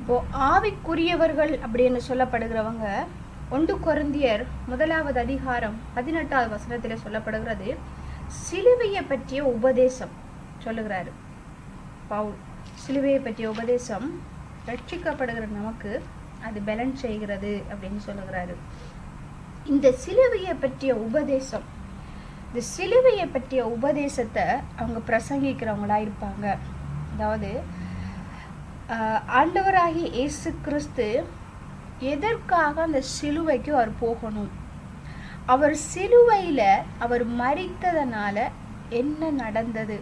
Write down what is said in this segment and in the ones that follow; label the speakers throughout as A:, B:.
A: இப்போ ஆவிக்குரியவர்கள் அப்படின்னு சொல்லப்படுகிறவங்க ஒன்று கொரிந்தியர் முதலாவது அதிகாரம் பதினெட்டாவது வசனத்தில் சொல்லப்படுகிறது சிலுவையை பற்றிய உபதேசம் சொல்லுகிறாரு பவுல் சிலுவையை பற்றிய உபதேசம் ரட்சிக்கப்படுகிற நமக்கு அது பலன் செய்கிறது அப்படின்னு சொல்லுகிறாரு இந்த சிலுவையை பற்றிய உபதேசம் இந்த சிலுவையை பற்றிய உபதேசத்தை அவங்க பிரசங்கிக்கிறவங்களா இருப்பாங்க அதாவது ஆஹ், ஆண்டவராகிய இயேசு கிறிஸ்து எதற்காக அந்த சிலுவைக்கு அவர் போகணும் அவர் சிலுவையில அவர் மரித்ததனால என்ன நடந்தது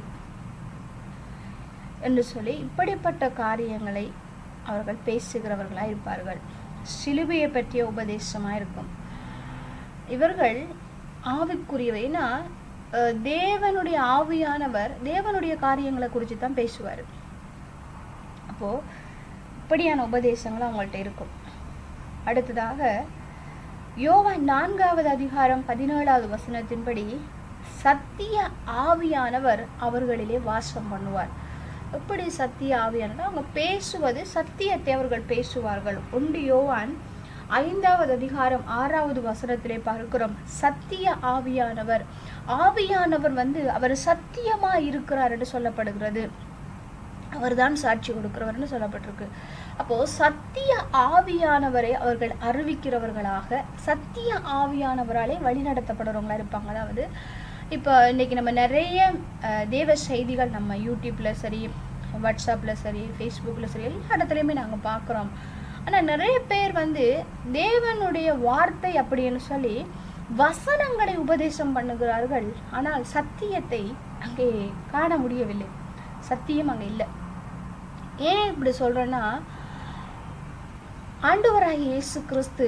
A: என்று சொல்லி இப்படிப்பட்ட காரியங்களை அவர்கள் பேசுகிறவர்களாக இருப்பார்கள் சிலுவையை பற்றிய உபதேசமாக இருக்கும் இவர்கள் ஆவிக்குரியவை ஏன்னா அஹ், தேவனுடைய ஆவியானவர் தேவனுடைய காரியங்களை குறித்து தான் பேசுவார் அப்போ இப்படியான உபதேசங்கள் அவங்கள்ட்ட இருக்கும் அடுத்ததாக யோவான் நான்காவது அதிகாரம் பதினேழாவது வசனத்தின்படி சத்திய ஆவியானவர் அவர்களிலே வாசம் பண்ணுவார் எப்படி சத்திய ஆவியானவர் அவங்க பேசுவது சத்தியத்தை அவர்கள் பேசுவார்கள் ஒன்று யோவான் ஐந்தாவது அதிகாரம் ஆறாவது வசனத்திலே பார்க்கிறோம் சத்திய ஆவியானவர் ஆவியானவர் வந்து அவர் சத்தியமா இருக்கிறார் என்று சொல்லப்படுகிறது அவர்தான் சாட்சி கொடுக்கிறவர்னு சொல்லப்பட்டிருக்கு அப்போ சத்திய ஆவியானவரை அவர்கள் அறிவிக்கிறவர்களாக சத்திய ஆவியானவராலே வழிநடத்தப்படுறவங்களா இருப்பாங்க அதாவது இப்போ இன்னைக்கு நம்ம நிறைய அஹ், தேவ செய்திகள் நம்ம யூடியூப்ல சரி வாட்ஸ்அப்ல சரி ஃபேஸ்புக்ல சரி எல்லா இடத்துலையுமே நாங்க பார்க்குறோம் ஆனா நிறைய பேர் வந்து தேவனுடைய வார்த்தை அப்படின்னு சொல்லி வசனங்களை உபதேசம் பண்ணுகிறார்கள் ஆனால் சத்தியத்தை அங்கே காண முடியவில்லை சத்தியம் அங்க இல்லை ஏன் இப்படி சொல்றேன்னா ஆண்டவராகிய இயேசு கிறிஸ்து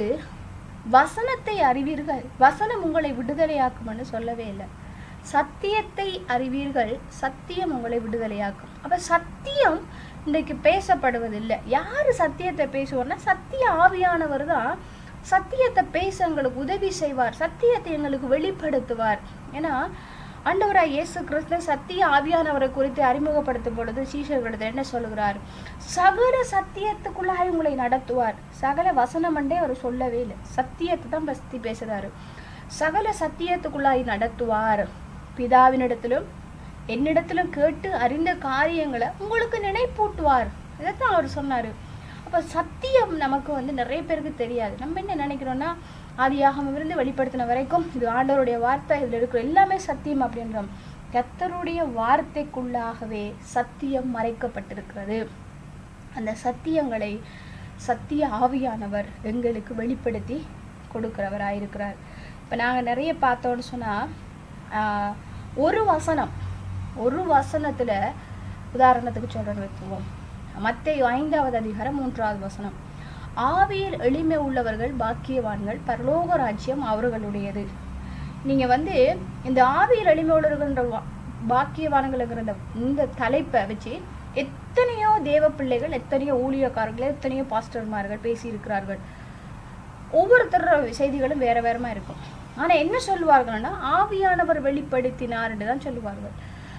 A: வசனத்தை அறிவீர்கள் வசனம் உங்களை விடுதலையாக்கும்னு சொல்லவே இல்லை சத்தியத்தை அறிவீர்கள் சத்தியம் உங்களை விடுதலையாக்கும் அப்ப சத்தியம் இன்றைக்கு பேசப்படுவதில்லை யாரு சத்தியத்தை பேசுவார்னா சத்திய ஆவியானவர் தான் சத்தியத்தை பேச எங்களுக்கு உதவி செய்வார் சத்தியத்தை எங்களுக்கு வெளிப்படுத்துவார் ஏன்னா ஆண்டவராய் இயேசு கிறிஸ்து சத்திய ஆவியானவரை குறித்து அறிமுகப்படுத்தும் பொழுது சீஷர்களிடத்தில் என்ன சொல்லுகிறார் சகல சத்தியத்துக்குள்ளாய் உங்களை நடத்துவார் சகல வசனம் அண்டே அவர் சொல்லவே இல்லை சத்தியத்தை தான் பஸ்தி பேசுறாரு சகல சத்தியத்துக்குள்ளாய் நடத்துவார் பிதாவினிடத்திலும் என்னிடத்திலும் கேட்டு அறிந்த காரியங்களை உங்களுக்கு நினைப்பூட்டுவார் இதைத்தான் அவர் சொன்னாரு அப்ப சத்தியம் நமக்கு வந்து நிறைய பேருக்கு தெரியாது நம்ம என்ன நினைக்கிறோம்னா ஆதியாகமம் இருந்து வெளிப்படுத்தின வரைக்கும் இது ஆண்டவருடைய வார்த்தை இதுல இருக்கிற எல்லாமே சத்தியம் அப்படின்றோம் கர்த்தருடைய வார்த்தைக்குள்ளாகவே சத்தியம் மறைக்கப்பட்டிருக்கிறது அந்த சத்தியங்களை சத்திய ஆவியானவர் எங்களுக்கு வெளிப்படுத்தி கொடுக்கிறவராயிருக்கிறார் இப்போ நாங்கள் நிறைய பார்த்தோம்னு சொன்னால் ஒரு வசனம் ஒரு வசனத்துல உதாரணத்துக்கு சொல்றேன்னு வைக்குவோம் மத்தேயு ஐந்தாவது அதிகாரம் மூன்றாவது வசனம் ஆவியில் எளிமை உள்ளவர்கள் பாக்கியவான்கள் பரலோக ராஜ்யம் அவர்களுடையது நீங்க வந்து இந்த ஆவியில் எளிமை உள்ளவர்கள்ன்ற வா- பாக்கியவான்கள்ங்கிற இந்த இந்த தலைப்பை வச்சு எத்தனையோ தேவ பிள்ளைகள் எத்தனையோ ஊழியக்காரர்கள் எத்தனையோ பாஸ்டர்மார்கள் பேசியிருக்கிறார்கள் ஒவ்வொருத்தரோட செய்திகளும் வேற வேறமா இருக்கும் ஆனா என்ன சொல்லுவார்கள்னா ஆவியானவர் வெளிப்படுத்தினார் என்று தான் சொல்லுவார்கள்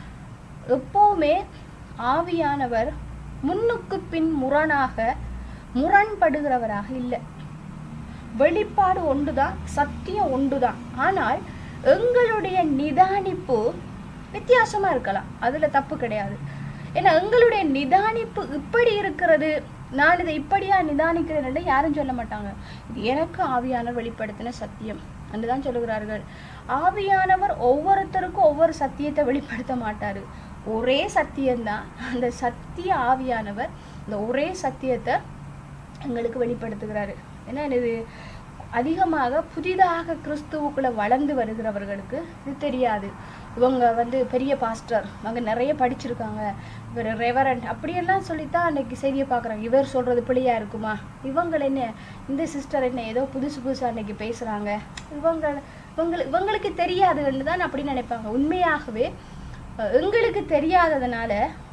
A: எப்பவுமே ஆவியானவர் முன்னுக்கு பின் முரணாக முரண்படுகிறவராக இல்லை வெளிப்பாடு ஒன்றுதான் சத்தியம் ஒன்றுதான் ஆனால் எங்களுடைய நிதானிப்பு வித்தியாசமா இருக்கலாம் அதுல தப்பு கிடையாது ஏன்னா எங்களுடைய நிதானிப்பு இப்படி இருக்கிறது நான் இதை இப்படியா நிதானிக்கிறேன் யாரும் சொல்ல மாட்டாங்க இது எனக்கு ஆவியானவர் வெளிப்படுத்தின சத்தியம் தான் சொல்லுகிறார்கள் ஆவியானவர் ஒவ்வொருத்தருக்கும் ஒவ்வொரு சத்தியத்தை வெளிப்படுத்த மாட்டாரு ஒரே சத்தியம்தான் அந்த சத்திய ஆவியானவர் இந்த ஒரே சத்தியத்தை எங்களுக்கு வெளிப்படுத்துகிறாரு ஏன்னா இது அதிகமாக புதிதாக கிறிஸ்துவுக்குள்ள வளர்ந்து வருகிறவர்களுக்கு இது தெரியாது இவங்க வந்து பெரிய பாஸ்டர் அவங்க நிறைய படிச்சிருக்காங்க இவர் ரெவரண்ட் அப்படியெல்லாம் சொல்லித்தான் அன்னைக்கு செய்தியை பார்க்குறாங்க இவர் சொல்றது பிழையா இருக்குமா இவங்க என்ன இந்த சிஸ்டர் என்ன ஏதோ புதுசு புதுசா அன்னைக்கு பேசுறாங்க இவங்க இவங்க இவங்களுக்கு தெரியாதுன்னு தான் அப்படி நினைப்பாங்க உண்மையாகவே அஹ், எங்களுக்கு தெரியாததுனால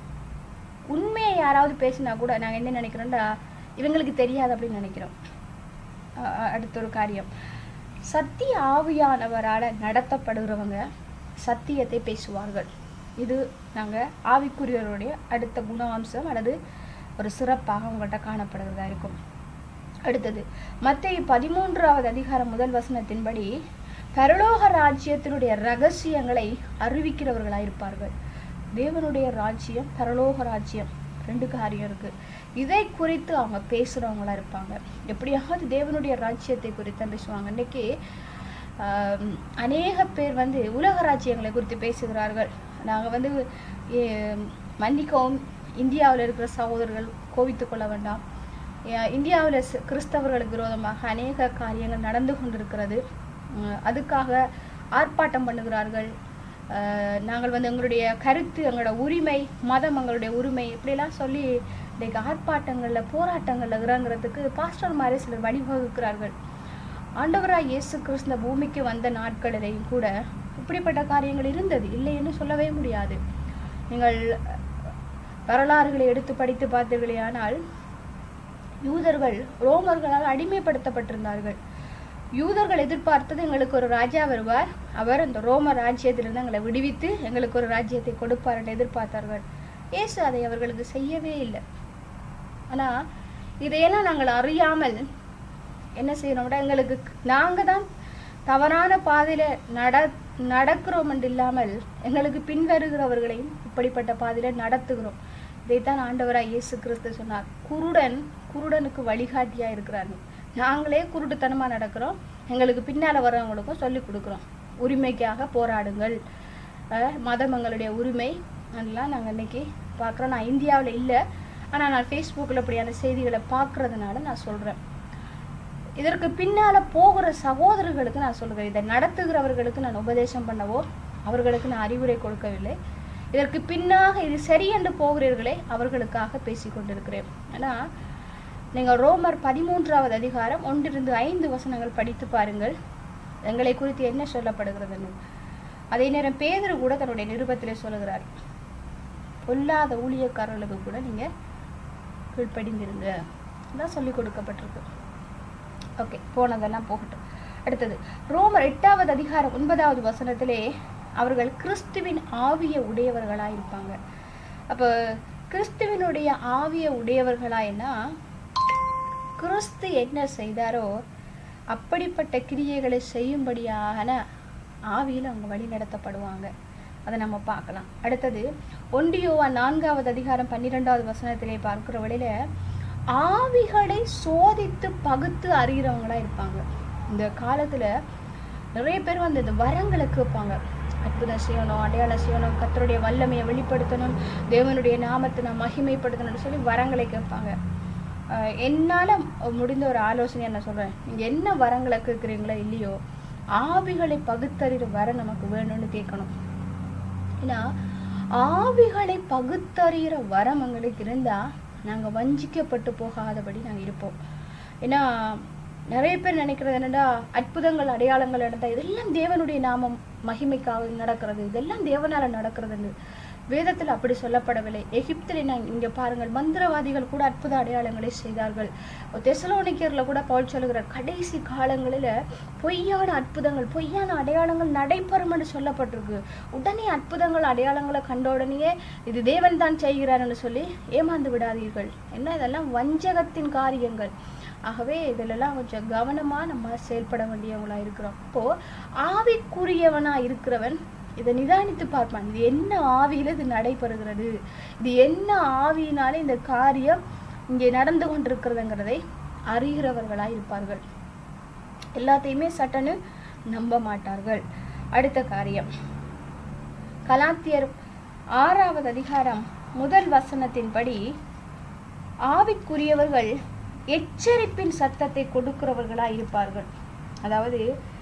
A: உண்மையை யாராவது பேசினா கூட நாங்க என்ன நினைக்கிறோம்டா இவங்களுக்கு தெரியாது அப்படின்னு நினைக்கிறோம் அ- அ- அடுத்த ஒரு காரியம் சத்திய ஆவியானவரால நடத்தப்படுகிறவங்க சத்தியத்தை பேசுவார்கள் இது நாங்க ஆவிக்குரியவருடைய அடுத்த குணாம்சம் அல்லது ஒரு சிறப்பாக உங்கள்கிட்ட காணப்படுகிறதா இருக்கும் அடுத்தது மத்திய பதிமூன்றாவது அதிகாரம் முதல் வசனத்தின்படி பரலோக ராஜ்யத்தினுடைய ரகசியங்களை அறிவிக்கிறவர்களாக இருப்பார்கள் தேவனுடைய ராஜ்யம் பரலோக ராஜ்யம் ரெண்டு காரியம் இருக்கு இதை குறித்து அவங்க பேசுறவங்களா இருப்பாங்க எப்படியாவது தேவனுடைய ராஜ்யத்தை குறித்து பேசுவாங்க இன்னைக்கு ஆம், அநேக பேர் வந்து உலக ராஜ்யங்களை குறித்து பேசுகிறார்கள் நாங்கள் வந்து ஏ, மன்னிக்கவும் இந்தியாவில் இருக்கிற சகோதரர்கள் கோவித்துக் கொள்ள வேண்டாம் இந்தியாவில் கிறிஸ்தவர்களுக்கு விரோதமாக அநேக காரியங்கள் நடந்து கொண்டிருக்கிறது உம், அதுக்காக ஆர்ப்பாட்டம் பண்ணுகிறார்கள் அஹ், நாங்கள் வந்து எங்களுடைய கருத்து எங்களோட உரிமை மதம் எங்களுடைய உரிமை இப்படிலாம் சொல்லி இன்றைக்கு ஆர்ப்பாட்டங்களில் போராட்டங்களில் இறங்குறதுக்கு பாஸ்டர் மாதிரி சிலர் வழிவகுக்கிறார்கள் ஆண்டவராய் இயேசு கிறிஸ்து இந்த பூமிக்கு வந்த நாட்களிலேயும் கூட இப்படிப்பட்ட காரியங்கள் இருந்தது இல்லைன்னு சொல்லவே முடியாது நீங்கள் வரலாறுகளை எடுத்து படித்து பார்த்தீர்களேயானால் யூதர்கள் ரோமர்களால் அடிமைப்படுத்தப்பட்டிருந்தார்கள் யூதர்கள் எதிர்பார்த்தது எங்களுக்கு ஒரு ராஜா வருவார் அவர் அந்த ரோம ராஜ்யத்திலிருந்து எங்களை விடுவித்து எங்களுக்கு ஒரு ராஜ்யத்தை கொடுப்பார் என்று எதிர்பார்த்தார்கள் இயேசு அதை அவர்களுக்கு செய்யவே இல்லை ஆனா இதையெல்லாம் நாங்கள் அறியாமல் என்ன செய்யணும்னா எங்களுக்கு நாங்க தான் தவறான பாதையில நட நடக்கிறோம் என்று இல்லாமல் எங்களுக்கு பின்வருகிறவர்களையும் இப்படிப்பட்ட பாதையில நடத்துகிறோம் இதைத்தான் ஆண்டவராய் இயேசு கிறிஸ்து சொன்னார் குருடன் குருடனுக்கு வழிகாட்டியா இருக்கிறாரு நாங்களே குருட்டுத்தனமா நடக்கிறோம் எங்களுக்கு பின்னால வர்றவங்களுக்கும் சொல்லி கொடுக்குறோம் உரிமைக்காக போராடுங்கள் அஹ் மதம் எங்களுடைய உரிமை அதெல்லாம் நாங்கள் இன்னைக்கு பார்க்குறோம் நான் இந்தியாவில் இல்லை ஆனால் நான் ஃபேஸ்புக்கில் இப்படியான செய்திகளை பார்க்கறதுனால நான் சொல்கிறேன் இதற்கு பின்னால போகிற சகோதரர்களுக்கு நான் சொல்கிறேன் இதை நடத்துகிறவர்களுக்கு நான் உபதேசம் பண்ணவோ அவர்களுக்கு நான் அறிவுரை கொடுக்கவில்லை இதற்கு பின்னாக இது சரி என்று போகிறீர்களே அவர்களுக்காக பேசிக் கொண்டிருக்கிறேன் ஆனா நீங்கள் ரோமர் பதிமூன்றாவது அதிகாரம் ஒன்றிலிருந்து ஐந்து வசனங்கள் படித்து பாருங்கள் எங்களை குறித்து என்ன சொல்லப்படுகிறதுன்னு அதே நேரம் பேதரு கூட தன்னுடைய நிருபத்திலே சொல்லுகிறார் பொல்லாத ஊழியக்காரர்களுக்கு கூட நீங்க கீழ்ப்படிந்திருங்க தான் சொல்லி கொடுக்கப்பட்டிருக்கு ஓகே போனதெல்லாம் போகட்டும் அடுத்தது ரோமர் எட்டாவது அதிகாரம் ஒன்பதாவது வசனத்திலே அவர்கள் கிறிஸ்துவின் ஆவிய உடையவர்களா இருப்பாங்க அப்போ கிறிஸ்துவினுடைய ஆவிய உடையவர்களாய்னா கிறிஸ்து என்ன செய்தாரோ அப்படிப்பட்ட கிரியைகளை செய்யும்படியான ஆவியில் அவங்க வழி நடத்தப்படுவாங்க அதை நம்ம பார்க்கலாம் அடுத்தது ஒண்டியோவா நான்காவது அதிகாரம் பன்னிரெண்டாவது வசனத்திலே பார்க்கிற வழியில ஆவிகளை சோதித்து பகுத்து அறிகிறவங்களா இருப்பாங்க இந்த காலத்துல நிறைய பேர் வந்து இந்த வரங்களை கேட்பாங்க அற்புதம் செய்யணும் அடையாளம் செய்யணும் கர்த்தருடைய வல்லமையை வெளிப்படுத்தணும் தேவனுடைய நாமத்தை நான் மகிமைப்படுத்தணும்னு சொல்லி வரங்களை கேட்பாங்க ஆஹ் என்னால முடிந்த ஒரு ஆலோசனை என்ன சொல்றேன் நீங்க என்ன வரங்களை கேட்குறீங்களோ இல்லையோ ஆவிகளை பகுத்தறிகிற வர நமக்கு வேணும்னு கேட்கணும் ஏன்னா ஆவிகளை பகுத்தறிகிற வரம் எங்களுக்கு இருந்தா நாங்க வஞ்சிக்கப்பட்டு போகாதபடி நாங்க இருப்போம் ஏன்னா நிறைய பேர் நினைக்கிறது என்னடா அற்புதங்கள் அடையாளங்கள் நடந்தா இதெல்லாம் தேவனுடைய நாமம் மகிமைக்காக நடக்கிறது இதெல்லாம் தேவனால நடக்கிறதுன்னு வேதத்தில் அப்படி சொல்லப்படவில்லை எகிப்தில் நான் இங்க பாருங்கள் மந்திரவாதிகள் கூட அற்புத அடையாளங்களை செய்தார்கள் தெசலோனிக்கர்ல கூட பவுல் சொல்லுகிறார் கடைசி காலங்களில பொய்யான அற்புதங்கள் பொய்யான அடையாளங்கள் நடைபெறும் என்று சொல்லப்பட்டிருக்கு உடனே அற்புதங்கள் அடையாளங்களை கண்ட உடனேயே இது தேவன் தான் செய்கிறார்னு சொல்லி ஏமாந்து விடாதீர்கள் என்ன இதெல்லாம் வஞ்சகத்தின் காரியங்கள் ஆகவே இதிலெல்லாம் கொஞ்சம் கவனமா நம்ம செயல்பட வேண்டியவங்களா இருக்கிறோம் இப்போ ஆவிக்குரியவனா இருக்கிறவன் இதை நிதானித்து பார்ப்பான் இது என்ன ஆவியில இது நடைபெறுகிறது இது என்ன ஆவியினால இந்த காரியம் இங்கே நடந்து கொண்டிருக்கிறதுங்கிறதை அறிகிறவர்களா இருப்பார்கள் எல்லாத்தையுமே சட்டன்னு நம்ப மாட்டார்கள் அடுத்த காரியம் கலாத்தியர் ஆறாவது அதிகாரம் முதல் வசனத்தின்படி ஆவிக்குரியவர்கள் எச்சரிப்பின் சத்தத்தை கொடுக்கிறவர்களா இருப்பார்கள் அதாவது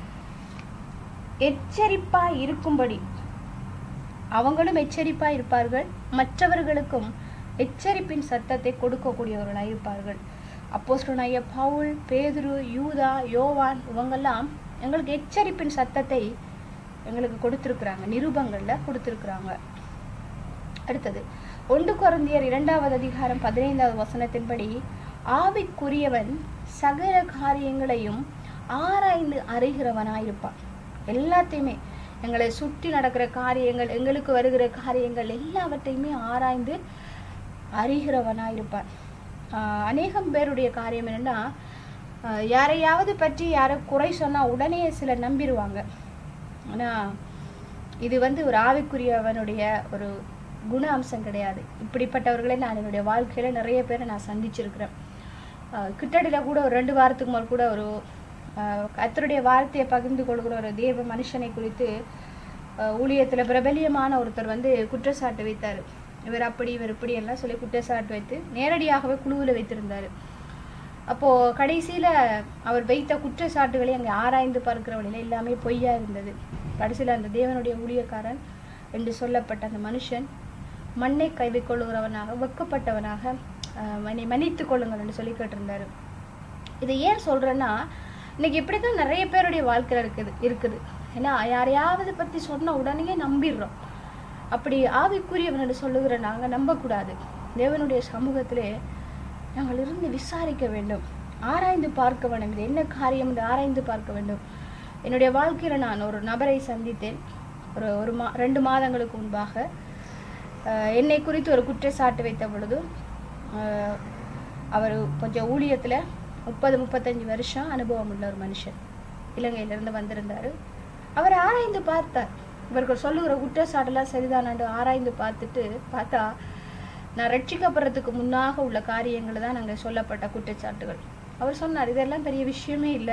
A: எச்சரிப்பா இருக்கும்படி அவங்களும் எச்சரிப்பா இருப்பார்கள் மற்றவர்களுக்கும் எச்சரிப்பின் சத்தத்தை கொடுக்கக்கூடியவர்களா இருப்பார்கள் அப்போஸ்தலனாகிய பவுல் பேதுரு யூதா யோவான் இவங்கெல்லாம் எங்களுக்கு எச்சரிப்பின் சத்தத்தை எங்களுக்கு கொடுத்திருக்கிறாங்க நிருபங்கள்ல கொடுத்திருக்கிறாங்க அடுத்தது ஒன்று குறந்தியர் இரண்டாவது அதிகாரம் பதினைந்தாவது வசனத்தின்படி ஆவிக்குரியவன் சகல காரியங்களையும் ஆராய்ந்து அறிகிறவனாயிருப்பான் எல்லாத்தையுமே எங்களை சுற்றி நடக்கிற காரியங்கள் எங்களுக்கு வருகிற காரியங்கள் எல்லாவற்றையுமே ஆராய்ந்து அறிகிறவனாக இருப்பான் ஆஹ் அநேகம் பேருடைய காரியம் என்னன்னா ஆஹ் யாரையாவது பற்றி யாரை குறை சொன்னால் உடனே சிலர் நம்பிடுவாங்க ஆனால் இது வந்து ஒரு ஆவிக்குரியவனுடைய ஒரு குண அம்சம் கிடையாது இப்படிப்பட்டவர்களை நான் என்னுடைய வாழ்க்கையில் நிறைய பேரை நான் சந்திச்சிருக்கிறேன் ஆஹ் கிட்டடியில் கூட ஒரு ரெண்டு வாரத்துக்கு மேல் கூட ஒரு ஆஹ் கர்த்தருடைய வார்த்தையை பகிர்ந்து கொள்கிற ஒரு தேவ மனுஷனை குறித்து ஆஹ் ஊழியத்துல பிரபலியமான ஒருத்தர் வந்து குற்றச்சாட்டு வைத்தார் இவர் அப்படி இவர் இப்படி எல்லாம் சொல்லி குற்றச்சாட்டு வைத்து நேரடியாகவே குழுவில் வைத்திருந்தார் அப்போ கடைசியில அவர் வைத்த குற்றச்சாட்டுகளை அங்கே ஆராய்ந்து பார்க்கிற வழியில எல்லாமே பொய்யா இருந்தது கடைசியில அந்த தேவனுடைய ஊழியக்காரன் என்று சொல்லப்பட்ட அந்த மனுஷன் மண்ணை கைவை கொள்ளுகிறவனாக வெக்கப்பட்டவனாக ஆஹ் என்னை மன்னித்துக் கொள்ளுங்கள் என்று சொல்லி கேட்டிருந்தாரு இதை ஏன் சொல்றேன்னா இன்னைக்கு இப்படிதான் நிறைய பேருடைய வாழ்க்கையில இருக்குது இருக்குது ஏன்னா யாரையாவது பத்தி சொன்ன உடனே நம்பிடுறோம் அப்படி ஆவிக்குரியவன் என்று சொல்லுகிற நாங்க நம்பக்கூடாது தேவனுடைய சமூகத்திலே நாங்கள் இருந்து விசாரிக்க வேண்டும் ஆராய்ந்து பார்க்க வேண்டும் இது என்ன காரியம் என்று ஆராய்ந்து பார்க்க வேண்டும் என்னுடைய வாழ்க்கையில நான் ஒரு நபரை சந்தித்தேன் ஒரு ஒரு மா ரெண்டு மாதங்களுக்கு முன்பாக அஹ் என்னை குறித்து ஒரு குற்றச்சாட்டு வைத்த பொழுது அஹ் அவர் கொஞ்சம் ஊழியத்துல முப்பது முப்பத்தஞ்சு வருஷம் அனுபவம் உள்ள ஒரு மனுஷன் இலங்கையிலிருந்து வந்திருந்தாரு அவர் ஆராய்ந்து பார்த்தார் இவர்கள் சொல்லுகிற குற்றச்சாட்டெல்லாம் சரிதானாண்டு ஆராய்ந்து பார்த்துட்டு பார்த்தா நான் ரட்சிக்கப்படுறதுக்கு முன்னாக உள்ள காரியங்கள் தான் நாங்கள் சொல்லப்பட்ட குற்றச்சாட்டுகள் அவர் சொன்னார் இதெல்லாம் பெரிய விஷயமே இல்லை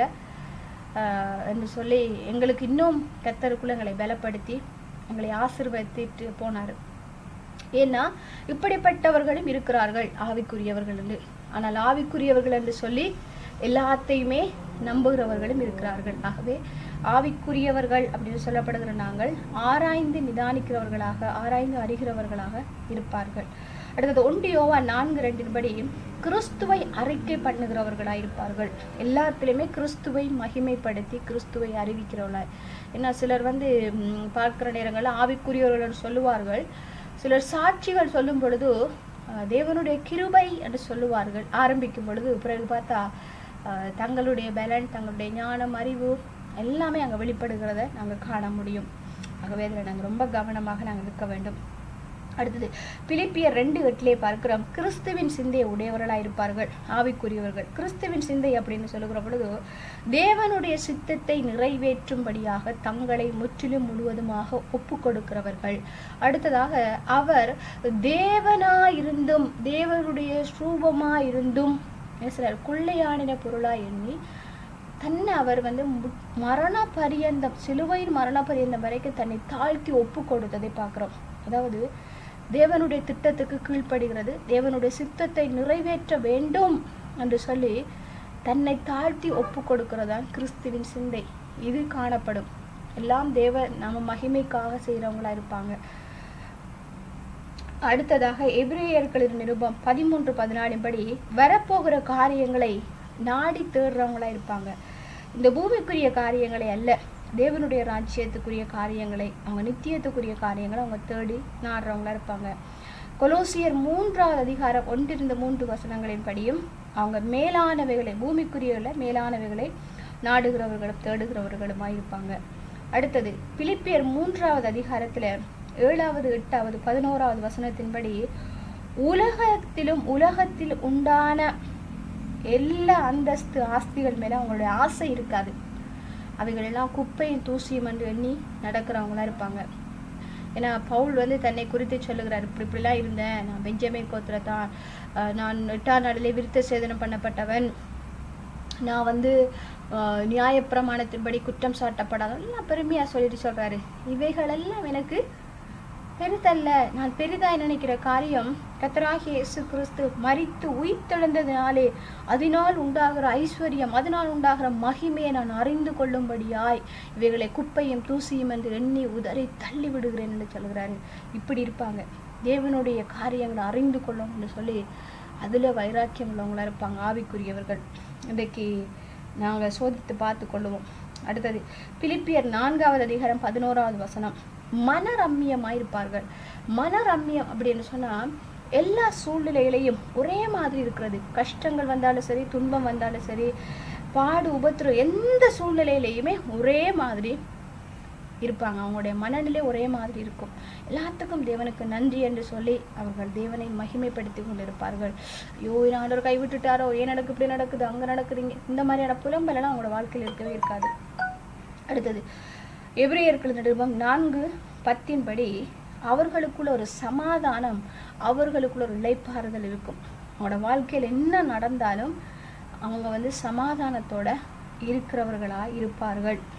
A: ஆஹ் என்று சொல்லி எங்களுக்கு இன்னும் கத்தருக்குள்ள எங்களை பலப்படுத்தி எங்களை ஆசீர்வதித்து போனார் ஏன்னா இப்படிப்பட்டவர்களும் இருக்கிறார்கள் ஆவிக்குரியவர்கள் என்று ஆனால் ஆவிக்குரியவர்கள் என்று சொல்லி எல்லாத்தையுமே நம்புகிறவர்களும் இருக்கிறார்கள் ஆகவே ஆவிக்குரியவர்கள் அப்படின்னு சொல்லப்படுகிற நாங்கள் ஆராய்ந்து நிதானிக்கிறவர்களாக ஆராய்ந்து அறிகிறவர்களாக இருப்பார்கள் அடுத்தது ஒன்று யோவா நான்கு ரெண்டின்படி கிறிஸ்துவை அறிக்கை பண்ணுகிறவர்களாக இருப்பார்கள் எல்லாத்திலுமே கிறிஸ்துவை மகிமைப்படுத்தி கிறிஸ்துவை அறிவிக்கிறவர்களாய் ஏன்னா சிலர் வந்து ம், பார்க்கிற நேரங்களில் ஆவிக்குரியவர்கள் சொல்லுவார்கள் சிலர் சாட்சிகள் சொல்லும் பொழுது அஹ், தேவனுடைய கிருபை என்று சொல்லுவார்கள் ஆரம்பிக்கும் பொழுது பிறகு பார்த்தா அஹ், தங்களுடைய பலன் தங்களுடைய ஞானம் அறிவு எல்லாமே அங்கே வெளிப்படுகிறத நாங்கள் காண முடியும் ஆகவே அதில் நாங்கள் ரொம்ப கவனமாக நாங்கள் இருக்க வேண்டும் அடுத்தது பிலிப்பியர் ரெண்டு எட்டிலே பார்க்கிறோம் கிறிஸ்துவின் சிந்தையை உடையவர்களாக இருப்பார்கள் ஆவிக்குரியவர்கள் கிறிஸ்துவின் சிந்தை அப்படின்னு சொல்லுகிற பொழுது தேவனுடைய சித்தத்தை நிறைவேற்றும்படியாக தங்களை முற்றிலும் முழுவதுமாக ஒப்பு கொடுக்கிறவர்கள் அடுத்ததாக அவர் தேவனாயிருந்தும் தேவனுடைய ஸ்ரூபமாயிருந்தும் என்ன சிலர் கொள்ளையானின பொருளாய் எண்ணி தன்னை அவர் வந்து மு- மரண பரியந்தம் சிலுவையின் மரண பரியந்தம் வரைக்கும் தன்னை தாழ்த்தி ஒப்பு கொடுத்ததை பார்க்கிறோம் அதாவது தேவனுடைய திட்டத்துக்கு கீழ்ப்படுகிறது தேவனுடைய சித்தத்தை நிறைவேற்ற வேண்டும் என்று சொல்லி தன்னை தாழ்த்தி ஒப்பு கொடுக்கிறதான் கிறிஸ்துவின் சிந்தை இது காணப்படும் எல்லாம் தேவ நம்ம மகிமைக்காக செய்கிறவங்களா இருப்பாங்க அடுத்ததாக எபிரேயர்களின் நிருபம் பதிமூன்று பதினாலின் படி வரப்போகிற காரியங்களை நாடி தேடுறவங்களா இருப்பாங்க இந்த பூமிக்குரிய காரியங்களை அல்ல தேவனுடைய ராஜ்யத்துக்குரிய காரியங்களை அவங்க நித்தியத்துக்குரிய காரியங்களை அவங்க தேடி நாடுறவங்களா இருப்பாங்க கொலோசியர் மூன்றாவது அதிகாரம் ஒன்றிருந்த மூன்று வசனங்களின் படியும் அவங்க மேலானவைகளை பூமிக்குரியல மேலானவைகளை நாடுகிறவர்களும் தேடுகிறவர்களுமாய் இருப்பாங்க அடுத்தது பிலிப்பியர் மூன்றாவது அதிகாரத்துல ஏழாவது எட்டாவது பதினோராவது வசனத்தின்படி உலகத்திலும் உலகத்தில் உண்டான எல்லா அந்தஸ்து ஆஸ்திகள் மேல அவங்களுடைய ஆசை இருக்காது அவைகள் எல்லாம் குப்பையும் தூசியும் என்று எண்ணி நடக்கிறவங்களா இருப்பாங்க ஏன்னா பவுல் வந்து தன்னை குறித்து சொல்லுகிறார் இப்படி இப்படிலாம் இருந்தேன் நான் பெஞ்சமின் கோத்திரத்தான் அஹ் நான் எட்டாம் நாளிலே விருத்த சேதனம் பண்ணப்பட்டவன் நான் வந்து ஆஹ், நியாயப்பிரமாணத்தின்படி குற்றம் சாட்டப்படாத எல்லாம் பெருமையா சொல்லிட்டு சொல்றாரு இவைகளெல்லாம் எனக்கு பெரிதல்ல நான் பெரிதாய் நினைக்கிற காரியம் கத்தராகிய இயேசு கிறிஸ்து மரித்து உயிர்த்தெழுந்ததினாலே அதனால் உண்டாகிற ஐஸ்வர்யம் அதனால் உண்டாகிற மகிமையை நான் அறிந்து கொள்ளும்படியாய் இவைகளை குப்பையும் தூசியும் என்று எண்ணி உதறி தள்ளி விடுகிறேன் என்று சொல்கிறாரு இப்படி இருப்பாங்க தேவனுடைய காரியங்களை அறிந்து கொள்ளும் என்று சொல்லி அதுல வைராக்கியம் உள்ளவங்களா இருப்பாங்க ஆவிக்குரியவர்கள் இன்றைக்கு நாங்க சோதித்து பார்த்து கொள்ளுவோம் அடுத்தது பிலிப்பியர் நான்காவது அதிகாரம் பதினோராவது வசனம் மனரம்மியமாய் இருப்பார்கள் மனரம்மியம் அப்படின்னு சொன்னா எல்லா சூழ்நிலையிலையும் ஒரே மாதிரி இருக்கிறது கஷ்டங்கள் வந்தாலும் சரி துன்பம் வந்தாலும் சரி பாடு உபத்திரம் எந்த சூழ்நிலையிலையுமே ஒரே மாதிரி இருப்பாங்க அவங்களுடைய மனநிலை ஒரே மாதிரி இருக்கும் எல்லாத்துக்கும் தேவனுக்கு நன்றி என்று சொல்லி அவர்கள் தேவனை மகிமைப்படுத்தி கொண்டிருப்பார்கள் ஐயோ என் ஆண்டவர் கைவிட்டுட்டாரோ ஏன் நடக்கு இப்படி நடக்குது அங்க நடக்குது இங்க இந்த மாதிரியான புலம்பலெல்லாம் அவங்களோட வாழ்க்கையில் இருக்கவே இருக்காது அடுத்தது எபிரேயர்கள் நிருபம் நான்கு பத்தின்படி அவர்களுக்குள்ள ஒரு சமாதானம் அவர்களுக்குள்ள ஒரு இளைப்பாறுதல் இருக்கும் அவங்களோட வாழ்க்கையில் என்ன நடந்தாலும் அவங்க வந்து சமாதானத்தோட இருக்கிறவர்களா இருப்பார்கள்